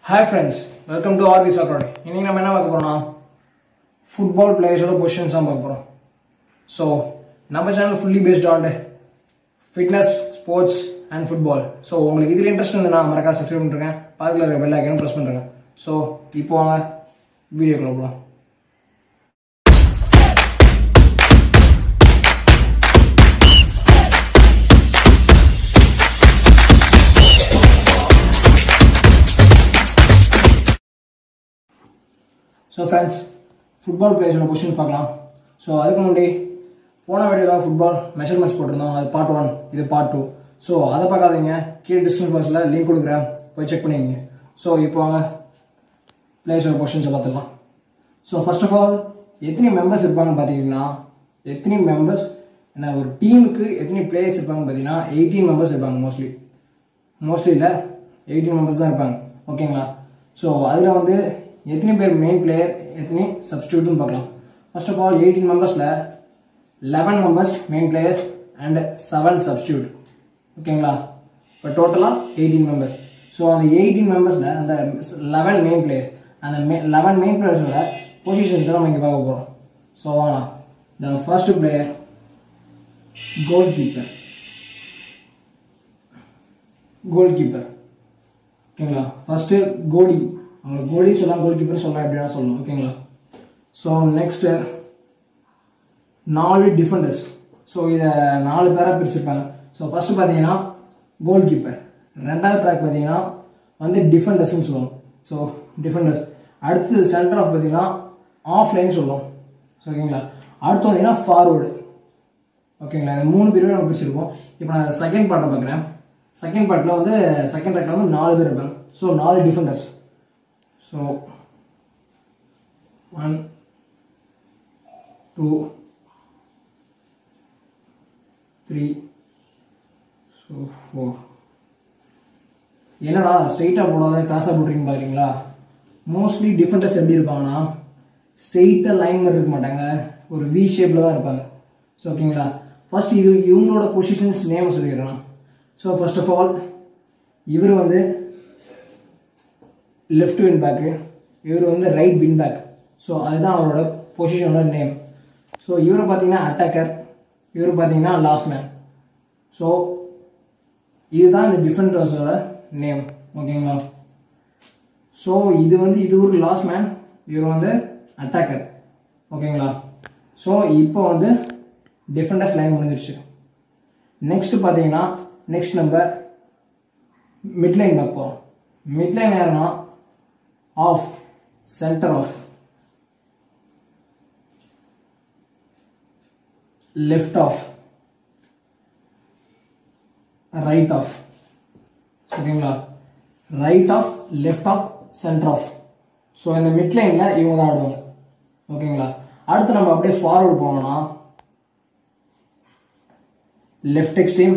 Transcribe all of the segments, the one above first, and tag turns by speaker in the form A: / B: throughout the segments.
A: hi friends welcome to RV சாக்கரோட இன்னைக்கு நம்ம என்ன பார்க்க போறோம்னா ஃபுட்பால் பிளேயர்ஸோட பொசிஷன்ஸ் தான் பார்க்க போகிறோம் ஸோ நம்ம channel fully based on fitness sports and football so உங்களுக்கு இதில் இன்ட்ரெஸ்ட் இருந்ததுன்னா மறக்காம சப்ஸ்கிரைப் பண்ணிருக்கேன் பக்கத்தில் இருக்க பெல் ஐக்கனும் ப்ரெஸ் பண்ணுறேன் ஸோ இப்போ வாங்க வீடியோக்குள்ள போகலாம் ஸோ ஃப்ரெண்ட்ஸ் ஃபுட்பால் பிளேயர்ஸோட கொஸ்டின் பார்க்கலாம் ஸோ அதுக்கு முன்னாடி போன வீடியோவில் ஃபுட்பால் மெஷர்மெண்ட்ஸ் போட்டிருந்தோம் அது பார்ட் ஒன் இது பார்ட் டூ ஸோ அதை பார்க்காதீங்க கீழே டிஸ்கிரிப்ஷன் பாக்ஸில் லிங்க் கொடுக்குறேன் போய் செக் பண்ணிக்கங்க ஸோ இப்போ வாங்க பிளேயர்ஸோட கொஸ்டின்ஸை பார்த்துக்கலாம் ஸோ ஃபர்ஸ்ட் ஆஃப் ஆல் எத்தனை மெம்பர்ஸ் இருப்பாங்கன்னு பார்த்தீங்கன்னா எத்தனை மெம்பர்ஸ் என்ன ஒரு டீமுக்கு எத்தனை பிளேயர்ஸ் இருப்பாங்க பார்த்தீங்கன்னா எயிட்டீன் மெம்பர்ஸ் இருப்பாங்க மோஸ்ட்லி மோஸ்ட்லி இல்லை எயிட்டீன் மெம்பர்ஸ் தான் இருப்பாங்க ஓகேங்களா ஸோ அதில் வந்து எத்தனை பேர் மெயின் பிளேயர் எத்தனை சப்ஸ்டியூட்னு பார்க்கலாம் ஃபர்ஸ்ட் ஆஃப் ஆல் எயிட்டீன் மெம்பர்ஸில் eleven members main players and seven substitute ஓகேங்களா இப்போ டோட்டலாக எயிட்டீன் மெம்பர்ஸ் ஸோ அந்த எயிட்டீன் மெம்பர்ஸில் அந்த லெவன் மெயின் பிளேயர்ஸ் அந்த மே லெவன் மெயின் பிளேயர்ஸோட பொசிஷன்ஸை நம்ம இங்கே பார்க்க போகிறோம் ஸோ வாங்கலாம் the first player goalkeeper goalkeeper ஓகேங்களா ஃபர்ஸ்ட்டு கோடி அவங்க கோலி சொல்லலாம் கோல் கீப்பர் சொல்லலாம் எப்படின்னா சொல்லலாம் ஓகேங்களா ஸோ நெக்ஸ்ட்டு நாலு டிஃபெண்டர்ஸ் ஸோ இதை நாலு பேராக பிரிச்சிருப்பாங்க ஸோ ஃபர்ஸ்ட் பார்த்தீங்கன்னா கோல் கீப்பர் ரெண்டாவது பேக் பார்த்தீங்கன்னா வந்து டிஃபெண்டர்ஸ்னு சொல்லுவோம் ஸோ டிஃபெண்டர்ஸ் அடுத்தது சென்டர் ஆஃப் பார்த்தீங்கன்னா ஆஃப் லைன் சொல்லுவோம் ஓகேங்களா அடுத்து பார்த்தீங்கன்னா ஃபார்வேர்டு ஓகேங்களா இந்த மூணு பேரும் நம்ம பிரிச்சிருக்கோம் இப்போ நான் செகண்ட் பார்ட்டை பார்க்குறேன் செகண்ட் பார்ட்டில் வந்து செகண்ட் ரேக்கில் வந்து நாலு பேர் இருப்பாங்க ஸோ நாலு defenders so one two three so four என்னடா ஸ்ட்ரெயிட்டாக போடாத கிராஸாக போட்டுறீங்க பார்க்குறீங்களா மோஸ்ட்லி டிஃபெண்டர்ஸ் எப்படி இருப்பாங்கன்னா ஸ்ட்ரெயிட்டாக லைன் மாதிரி இருக்க மாட்டாங்க ஒரு வி ஷேப்பில் தான் இருப்பாங்க ஸோ ஓகேங்களா ஃபர்ஸ்ட் இது இவங்களோட பொசிஷன்ஸ் நேம் சொல்லிடுறேன் ஸோ ஃபர்ஸ்ட் ஆஃப் ஆல் இவர் வந்து லெஃப்ட் வின் பேக்கு இவர் வந்து ரைட் வின் பேக் ஸோ அதுதான் அவரோட பொசிஷனோட நேம் ஸோ இவரை பார்த்தீங்கன்னா அட்டாக்கர் இவர் பார்த்தீங்கன்னா லாஸ்ட் மேன் ஸோ இதுதான் இந்த டிஃபெண்டர்ஸோட நேம் ஓகேங்களா ஸோ இது வந்து இது ஒரு லாஸ்ட் மேன் இவர் வந்து அட்டாக்கர் ஓகேங்களா ஸோ இப்போ வந்து டிஃபெண்டர்ஸ் லைன் முடிஞ்சிருச்சு நெக்ஸ்ட் பார்த்தீங்கன்னா நெக்ஸ்ட் நம்ம மிட்லைன் பார்ப்போம் மிட்லைன் யாருன்னா half centre half left half right half ஓகேங்களா right half left half centre half so இந்த மிட்லைனில் இவங்க தான் ஆடுவாங்க ஓகேங்களா அடுத்து நம்ம அப்படியே ஃபார்வர்டு போனோம்னா left extreme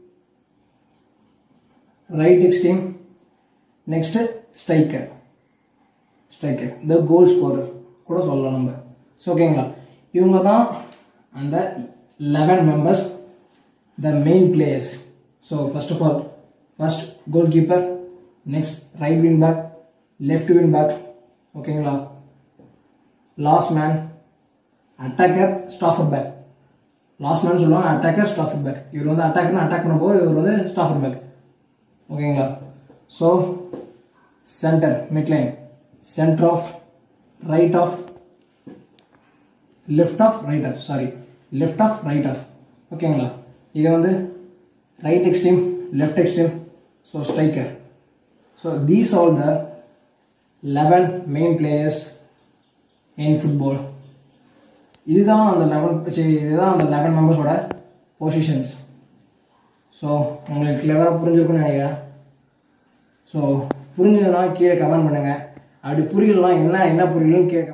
A: right extreme next striker striker the goal scorer கூட சொல்லலாம் நம்ம ஸோ ஓகேங்களா இவங்க தான் அந்த eleven members the main players so first of all first goalkeeper next right wing back left wing back ஓகேங்களா last man attacker stopper back last man சொல்லுவாங்க attacker stopper back இவர் வந்து அட்டாக்கர்னு அட்டாக் பண்ண போகிற இவர் வந்து ஸ்டாஃபர் பேக் ஓகேங்களா so centre midline centre half right half left half right half sorry left half right half ஓகேங்களா இது வந்து right extreme left extreme so striker so these all the eleven main players in football இதுதான் அந்த eleven இதுதான் அந்த eleven மெம்பர்ஸோட positions so உங்களுக்கு கிளவராக புரிஞ்சிருக்கும்னு நினைக்கிறேன் ஸோ புரிஞ்சதுன்னா கீழே கமெண்ட் பண்ணுங்கள் அப்படி புரியலாம் என்ன என்ன புரியலன்னு கேட்க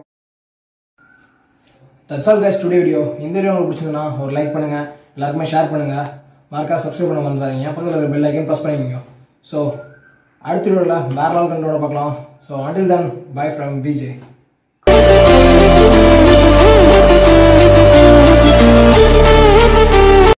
A: that's all guys today video இந்த வீடியோ உங்களுக்கு பிடிச்சதுன்னா ஒரு லைக் பண்ணுங்கள் எல்லாருக்குமே ஷேர் பண்ணுங்கள் மறக்கா சப்ஸ்கிரைப் பண்ண வந்துடாதீங்க பக்கத்தில் இருக்கிற பெல் ஐக்கன் ப்ரெஸ் பண்ணிக்கோங்க ஸோ அடுத்த வீடியோவில் வேற நாள் கண்டோட பார்க்கலாம் so until then bye from Vijay